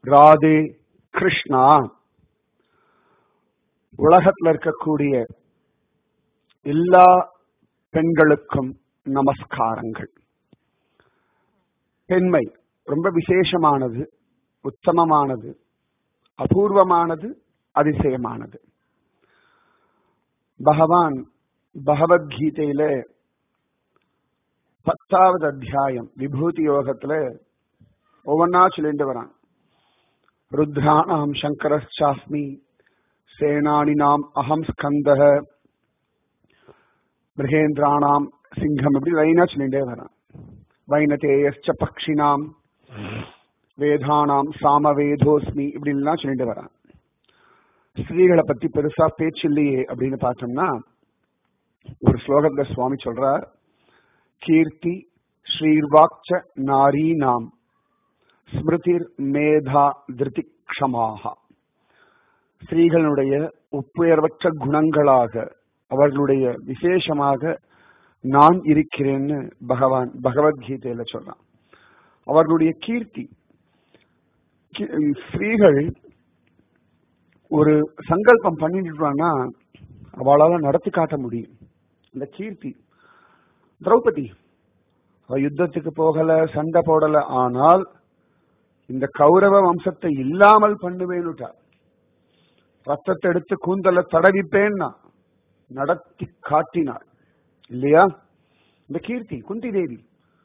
ராதே கிருஷ்ணா உலகத்துல இருக்கக்கூடிய எல்லா பெண்களுக்கும் நமஸ்காரங்கள் பெண்மை ரொம்ப விசேஷமானது உத்தமமானது அபூர்வமானது அதிசயமானது பகவான் பகவத்கீதையில பத்தாவது அத்தியாயம் விபூதி யோகத்துல ஒவ்வொன்னா சொல்லிட்டு வரான் ருத்ராணாம் சங்கரச்சாஸ்மி சேனானினாம் அகம் ஸ்கந்தக மிருகேந்திராணாம் சிங்கம் இப்படி லைனா சொல்லிட்டே வரான் வைனதேயச்ச பக்ஷினாம் வேதானாம் சாமவேதோஸ்மி இப்படின்லாம் சொல்லிட்டு வரான் ஸ்திரீகளை பத்தி பெருசா பேச்சு இல்லையே அப்படின்னு பார்த்தோம்னா ஒரு ஸ்லோகத்துல சுவாமி சொல்றார் கீர்த்தி ஸ்ரீர்வாக்ச நாரி நாம் ஸ்மிருதிர் மேதா திருதி க்ஷமாக ஸ்திரீகளுடைய ஒப்புயர்வற்ற குணங்களாக அவர்களுடைய விசேஷமாக நான் இருக்கிறேன்னு பகவான் பகவத்கீதையில சொல்றான் அவர்களுடைய கீர்த்தி ஸ்திரீகள் ஒரு சங்கல்பம் பண்ணிட்டுனா அவளால நடத்தி காட்ட முடியும் இந்த கீர்த்தி திரௌபதி அவ யுத்தத்துக்கு போகல சண்டை போடல ஆனால் இந்த கௌரவ வம்சத்தை இல்லாமல் பண்ணுவேன்னுட்டா ரத்தத்தை எடுத்து கூந்தல தடவிப்பேன்னா நடத்தி காட்டினாள் இல்லையா இந்த கீர்த்தி குந்தி தேவி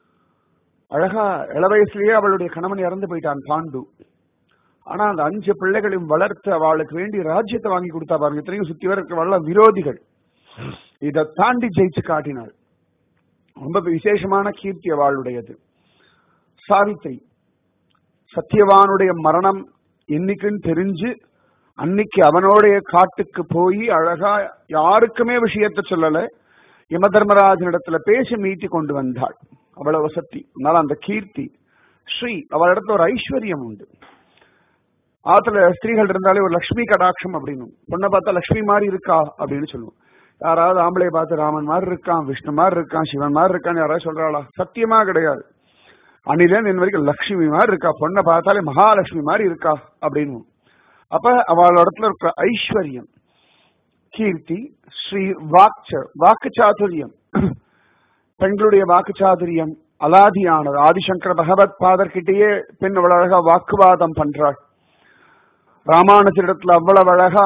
அழகா இள வயசுலயே அவளுடைய கணவன் இறந்து போயிட்டான் பாண்டு ஆனா அந்த அஞ்சு பிள்ளைகளையும் வளர்த்து அவளுக்கு வேண்டி ராஜ்யத்தை வாங்கி கொடுத்தா பாருங்க இத்தனையும் சுத்தி வர வல்ல விரோதிகள் இதை தாண்டி ஜெயிச்சு காட்டினாள் ரொம்ப விசேஷமான கீர்த்தி அவளுடையது சாவித்திரி சத்தியவானுடைய மரணம் என்னைக்குன்னு தெரிஞ்சு அன்னைக்கு அவனோடைய காட்டுக்கு போய் அழகா யாருக்குமே விஷயத்த சொல்லல யம தர்மராஜனிடத்துல பேசி மீட்டி கொண்டு வந்தாள் அவ்வளவு சக்தி அதனால அந்த கீர்த்தி ஸ்ரீ அவளிடத்துல ஒரு ஐஸ்வர்யம் உண்டு ஆத்துல ஸ்திரீகள் இருந்தாலே ஒரு லக்ஷ்மி கடாட்சம் அப்படின்னு பொண்ணை பார்த்தா லக்ஷ்மி மாதிரி இருக்கா அப்படின்னு சொல்லுவோம் யாராவது ஆம்பளை பார்த்து ராமன் மாதிரி இருக்கான் விஷ்ணு மாதிரி இருக்கான் சிவன் மாதிரி இருக்கான்னு யாராவது சொல்றாளா சத்தியமா கிடையாது அன்னிலேருந்து இன்ன வரைக்கும் லக்ஷ்மி மாதிரி இருக்கா பொண்ணை பார்த்தாலே மகாலட்சுமி மாதிரி இருக்கா அப்படின்னு அப்ப அவளோட இடத்துல இருக்கிற ஐஸ்வர்யம் கீர்த்தி ஸ்ரீ வாக்கு வாக்கு சாதுரியம் பெண்களுடைய வாக்கு சாதுரியம் அலாதியானது ஆதிசங்கர பகவத் பாதர் கிட்டேயே பெண் அவ்வளவு அழகா வாக்குவாதம் பண்றாள் ராமானுஜரிடத்துல அவ்வளவு அழகா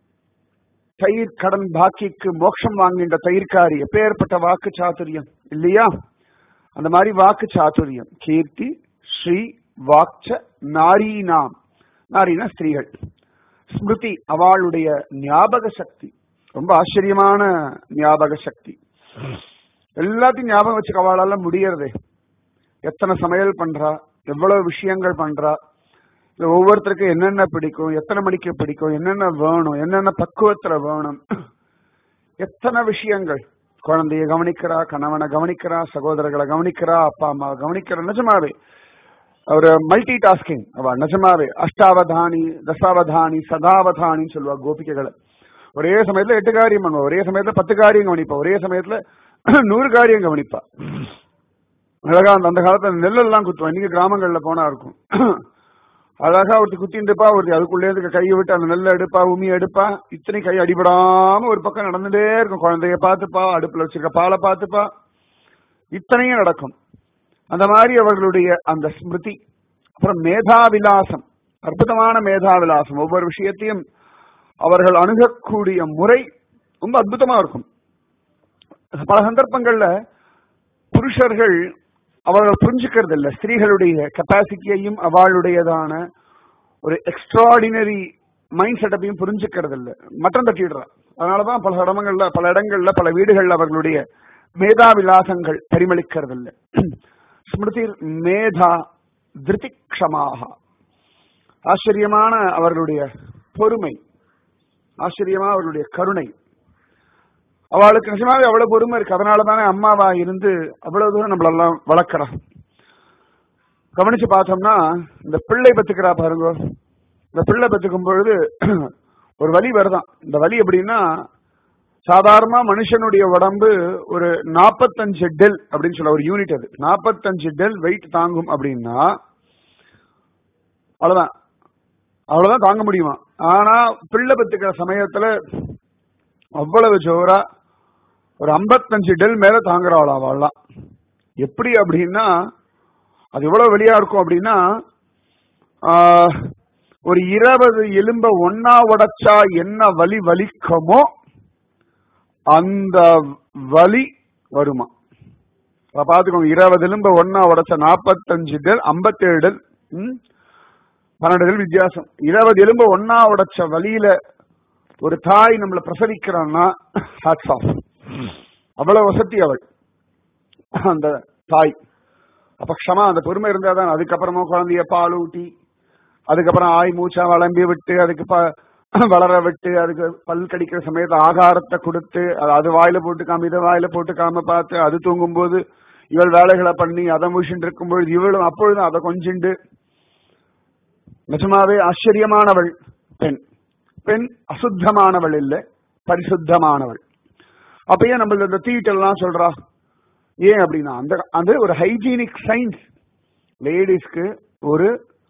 தயிர் கடன் பாக்கிக்கு மோட்சம் வாங்கின்ற தயிர்காரி எப்பேற்பட்ட வாக்கு சாதுரியம் இல்லையா அந்த மாதிரி வாக்கு சாதுரியம் கீர்த்தி ஸ்ரீ வாக்ச நாரீனாம் நாரீனா ஸ்திரீகள் ஸ்மிருதி அவளுடைய ஞாபக சக்தி ரொம்ப ஆச்சரியமான ஞாபக சக்தி எல்லாத்தையும் ஞாபகம் வச்சுக்க அவளால முடியறதே எத்தனை சமையல் பண்றா எவ்வளவு விஷயங்கள் பண்றா ஒவ்வொருத்தருக்கும் என்னென்ன பிடிக்கும் எத்தனை மணிக்கு பிடிக்கும் என்னென்ன வேணும் என்னென்ன பக்குவத்துல வேணும் எத்தனை விஷயங்கள் குழந்தைய கவனிக்கிறா கணவனை கவனிக்கிறா சகோதரர்களை கவனிக்கிறா அப்பா அம்மாவை கவனிக்கிறா நிஜமாவே ஒரு மல்டி டாஸ்கிங் அவ நிஜமாவே அஷ்டாவதானி தசாவதானி சதாவதானின்னு சொல்லுவா கோபிகைகளை ஒரே சமயத்துல எட்டு காரியம் பண்ணுவா ஒரே சமயத்துல பத்து காரியம் கவனிப்பா ஒரே சமயத்துல நூறு காரியம் கவனிப்பா அழகா அந்த அந்த காலத்துல நெல்லெல்லாம் குத்துவா இன்னைக்கு கிராமங்கள்ல போனா இருக்கும் அழகா ஒருத்தி குத்தின்டுப்பா ஒருத்தி அதுக்குள்ளே இருக்க கையை விட்டு அந்த நெல்லை எடுப்பா உமி எடுப்பா இத்தனை கை அடிபடாம ஒரு பக்கம் நடந்துட்டே இருக்கும் குழந்தைய பார்த்துப்பா அடுப்புல வச்சிருக்க பாலை பார்த்துப்பா இத்தனையும் நடக்கும் அந்த மாதிரி அவர்களுடைய அந்த ஸ்மிருதி அப்புறம் மேதாவிலாசம் அற்புதமான மேதாவிலாசம் ஒவ்வொரு விஷயத்தையும் அவர்கள் அணுகக்கூடிய முறை ரொம்ப அற்புதமா இருக்கும் பல சந்தர்ப்பங்கள்ல புருஷர்கள் அவர்கள் புரிஞ்சுக்கிறது இல்லை ஸ்திரீகளுடைய கெப்பாசிட்டியையும் அவளுடையதான ஒரு எக்ஸ்ட்ராடினரி மைண்ட் செட்டப்பையும் புரிஞ்சுக்கிறது இல்லை மட்டம் தட்டிடுறா அதனாலதான் பல இடங்கள்ல பல இடங்கள்ல பல வீடுகள்ல அவர்களுடைய மேதா விலாசங்கள் பரிமளிக்கிறது இல்லை ஸ்மிருதி மேதா திருதிக்ஷமாக ஆச்சரியமான அவர்களுடைய பொறுமை ஆச்சரியமா அவர்களுடைய கருணை அவளுக்கு நிஜமாவே அவ்வளவு பொறுமை இருக்கு அதனால தானே அம்மாவா இருந்து அவ்வளவு தூரம் நம்மளெல்லாம் வளர்க்கிறா கவனிச்சு பார்த்தோம்னா இந்த பிள்ளை பத்துக்கிறா பாருங்க இந்த பிள்ளை பத்துக்கும் பொழுது ஒரு வலி வருதான் இந்த வலி எப்படின்னா சாதாரணமா மனுஷனுடைய உடம்பு ஒரு நாற்பத்தஞ்சு டெல் அப்படின்னு சொல்ல ஒரு யூனிட் அது நாற்பத்தஞ்சு டெல் வெயிட் தாங்கும் அப்படின்னா அவ்வளவுதான் அவ்வளவுதான் தாங்க முடியுமா ஆனா பிள்ளை பெத்துக்கிற சமயத்துல அவ்வளவு ஜோரா ஒரு ஐம்பத்தஞ்சு டெல் மேல தாங்குறாள் அவள்லாம் எப்படி அப்படின்னா அது எவ்வளவு வெளியா இருக்கும் அப்படின்னா ஆஹ், ஒரு இருபது எலும்ப ஒன்னா உடைச்சா என்ன வலி வலிக்குமோ அந்த வலி வருமா அப்ப பாத்துக்கோங்க இருபது எலும்ப ஒன்னா உடைச்ச நாற்பத்தஞ்சு டெல் ஐம்பத்தேழு டெல் ம்? பன்னெண்டு டெல் வித்தியாசம் இருபது எலும்ப ஒன்னா உடைச்ச வலியில ஒரு தாய் நம்மளை பிரசவிக்கிறான்னா ஹேட்ஸ் ஆஃப் அவ்வளவு வசதி அவள் அந்த தாய் அப்ப க்ஷமா அந்த பொறுமை இருந்தா தான் அதுக்கப்புறமா குழந்தைய பால் ஊட்டி அதுக்கப்புறம் ஆய் மூச்சா வளம்பி விட்டு அதுக்கு ப- வளர விட்டு அதுக்கு பல் கடிக்கிற சமயத்துல ஆகாரத்தை கொடுத்து அது- அது வாயில போட்டுக்காம இதை வாயில போட்டுக்காம பார்த்து அது தூங்கும்போது இவள் வேலைகளை பண்ணி அதை முடிச்சுட்டு இருக்கும்பொழுது இவளும் அப்பொழுதும் அதை கொஞ்சிண்டு நிஜமாவே ஆச்சரியமானவள் பெண் பெண் அசுத்தமானவள் இல்லை பரிசுத்தமானவள் அப்பயே நம்மள இந்த தீட்டெல்லாம் சொல்றா ஏன் அப்படின்னா அந்த அது ஒரு ஹைஜீனிக் சயின்ஸ் லேடிஸ்க்கு ஒரு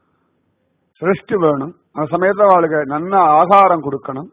ரெஸ்ட் வேணும் அந்த சமயத்துல அவளுக்கு நல்ல ஆகாரம் கொடுக்கணும்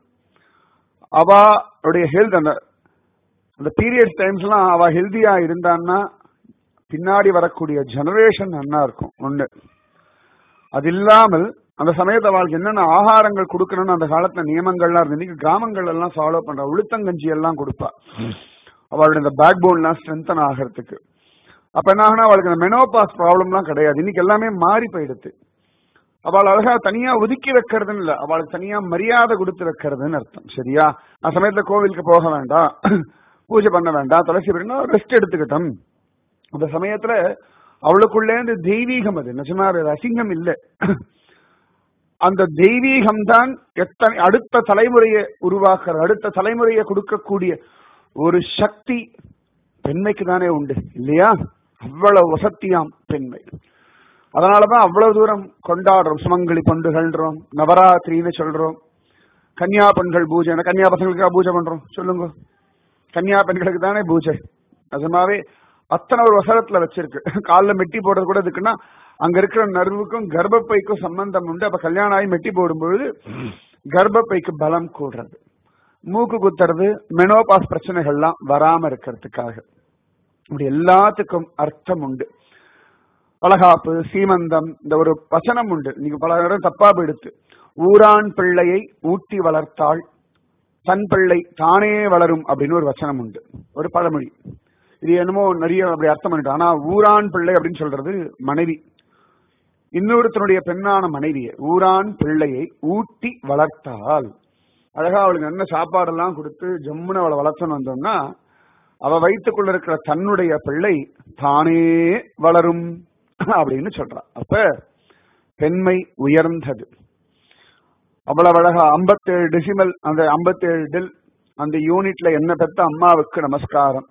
அவளுடைய ஹெல்த் அந்த அந்த பீரியட்ஸ் டைம்ஸ்லாம் அவ ஹெல்தியா இருந்தான்னா பின்னாடி வரக்கூடிய ஜெனரேஷன் நல்லா இருக்கும் ஒண்ணு அது இல்லாமல் அந்த சமயத்தை அவளுக்கு என்னென்ன ஆகாரங்கள் கொடுக்கணும்னு அந்த காலத்துல நியமங்கள்லாம் இருந்து இன்னைக்கு கிராமங்கள் எல்லாம் ஃபாலோ பண்றா உளுத்தங்கஞ்சி எல்லாம் கொடுப்பா அவளுடைய இந்த பேக் போன்லாம் ஸ்ட்ரென்தன் ஆகிறதுக்கு அப்ப என்ன ஆகுனா அவளுக்கு இந்த மெனோபாஸ் ப்ராப்ளம்லாம் கிடையாது இன்னைக்கு எல்லாமே மாறி போயிடுது அவள் அழகா தனியா ஒதுக்கி வைக்கிறதுன்னு இல்ல அவளுக்கு தனியா மரியாதை கொடுத்து வைக்கிறதுன்னு அர்த்தம் சரியா அந்த சமயத்துல கோவிலுக்கு போக வேண்டாம் பூஜை பண்ண வேண்டாம் துளசி பண்ணா ரெஸ்ட் எடுத்துக்கிட்டோம் அந்த சமயத்துல அவளுக்குள்ளேந்து தெய்வீகம் அது நிஜமாவே அது அசிங்கம் இல்லை அந்த தெய்வீகம் தான் எத்தனை அடுத்த தலைமுறையை உருவாக்குற அடுத்த தலைமுறையை கொடுக்கக்கூடிய ஒரு சக்தி பெண்மைக்கு தானே உண்டு இல்லையா அவ்வளவு வசத்தியாம் பெண்மை அதனாலதான் அவ்வளவு தூரம் கொண்டாடுறோம் சுமங்கலி பண்டுகள்ன்றோம் நவராத்திரின்னு சொல்றோம் கன்னியா பெண்கள் பூஜை கன்னியா பசங்களுக்கா பூஜை பண்றோம் சொல்லுங்க கன்னியா பெண்களுக்கு தானே பூஜை நிஜமாவே அத்தனை ஒரு வசனத்துல வச்சிருக்கு கால்ல மெட்டி போடுறது கூட எதுக்குன்னா அங்க இருக்கிற நர்வுக்கும் கர்ப்பப்பைக்கும் சம்பந்தம் உண்டு அப்ப கல்யாணம் ஆகி மெட்டி போடும்பொழுது கர்ப்பப்பைக்கு பலம் கூடுறது மூக்கு குத்துறது மெனோபாஸ் பிரச்சனைகள்லாம் வராம இருக்கிறதுக்காக இப்படி எல்லாத்துக்கும் அர்த்தம் உண்டு வளகாப்பு சீமந்தம் இந்த ஒரு வசனம் உண்டு நீங்க பல நேரம் தப்பா போயிடுத்து ஊரான் பிள்ளையை ஊட்டி வளர்த்தாள் தன் பிள்ளை தானே வளரும் அப்படின்னு ஒரு வச்சனம் உண்டு ஒரு பழமொழி இது என்னமோ நிறைய அப்படி அர்த்தம் பண்ணிட்டு ஆனா ஊரான் பிள்ளை அப்படின்னு சொல்றது மனைவி இன்னொருத்தனுடைய பெண்ணான மனைவியை ஊரான் பிள்ளையை ஊட்டி வளர்த்தால் அழகா அவளுக்கு என்ன சாப்பாடெல்லாம் கொடுத்து ஜம்முன்னு அவளை வளர்த்துன்னு வந்தோம்னா அவ வயிற்றுக்குள்ள இருக்கிற தன்னுடைய பிள்ளை தானே வளரும் அப்படின்னு சொல்றா அப்ப பெண்மை உயர்ந்தது அவ்வளவு அழகா ஐம்பத்தேழு டெசிமல் அந்த ஐம்பத்தேழு டெல் அந்த யூனிட்ல என்ன பெத்த அம்மாவுக்கு நமஸ்காரம்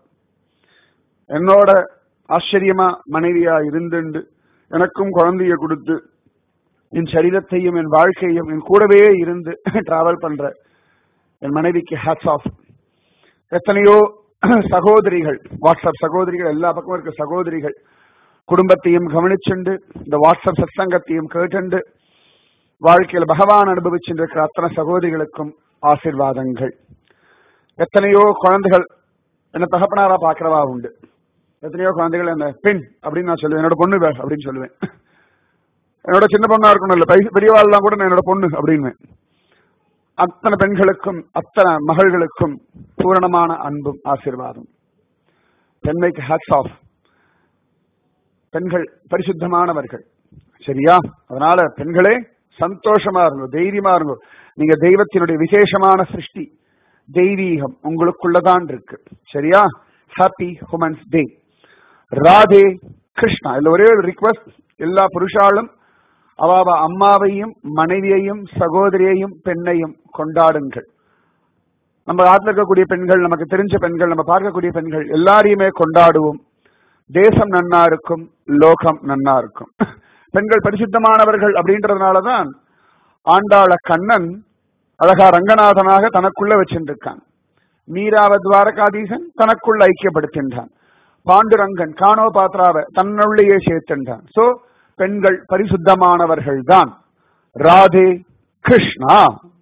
என்னோட ஆச்சரியமா மனைவியா இருந்துண்டு எனக்கும் குழந்தைய கொடுத்து என் சரீரத்தையும் என் வாழ்க்கையும் என் கூடவே இருந்து டிராவல் பண்ற என் மனைவிக்கு ஹேட்ஸ் ஆஃப் எத்தனையோ சகோதரிகள் வாட்ஸ்அப் சகோதரிகள் எல்லா பக்கமும் இருக்க சகோதரிகள் குடும்பத்தையும் கவனிச்சுண்டு இந்த வாட்ஸ்அப் சத்சங்கத்தையும் கேட்டுண்டு வாழ்க்கையில பகவான் அனுபவிச்சுருக்கிற அத்தனை சகோதரிகளுக்கும் ஆசிர்வாதங்கள் எத்தனையோ குழந்தைகள் என்ன தகப்பனாரா பாக்குறவா உண்டு எத்தனையோ குழந்தைகள் என்ன பெண் அப்படின்னு நான் சொல்லுவேன் என்னோட பொண்ணு வே அப்படின்னு சொல்லுவேன் என்னோட சின்ன பொண்ணா இருக்கணும் இல்ல பெரிய- பெரியவாள்லாம் கூட நான் என்னோட பொண்ணு அப்படின்னு அத்தனை பெண்களுக்கும் அத்தனை மகள்களுக்கும் பூரணமான அன்பும் ஆசீர்வாதம் பெண்மைக்கு ஹேட்ஸ் ஆஃப் பெண்கள் பரிசுத்தமானவர்கள் சரியா அதனால பெண்களே சந்தோஷமா இருங்க தைரியமா இருங்க நீங்க தெய்வத்தினுடைய விசேஷமான சிருஷ்டி தெய்வீகம் உங்களுக்குள்ளதான் இருக்கு சரியா happy humans day Radhe Krishna இதுல ஒரே ஒரு ரிக்வஸ்ட் எல்லா புருஷாலும் அவ அவ அம்மாவையும் மனைவியையும் சகோதரியையும் பெண்ணையும் கொண்டாடுங்கள் நம்ம ஆத்துல இருக்கக்கூடிய பெண்கள் நமக்கு தெரிஞ்ச பெண்கள் நம்ம பார்க்கக்கூடிய பெண்கள் எல்லாரையுமே கொண்டாடுவோம் தேசம் நன்னா இருக்கும் லோகம் நன்னா இருக்கும் பெண்கள் பரிசுத்தமானவர்கள் அப்படின்றதுனாலதான் ஆண்டாள கண்ணன் அழகா ரங்கநாதனாக தனக்குள்ள வச்சிருக்கான் மீராவ துவாரகாதீசன் தனக்குள்ள ஐக்கியப்படுத்தின்றான் பாண்டுரங்கன் காணோ பாத்ராவ தன்னுள்ளேயே சேர்த்தின்றான் சோ பெண்கள் பரிசுத்தமானவர்கள் தான் ராதே கிருஷ்ணா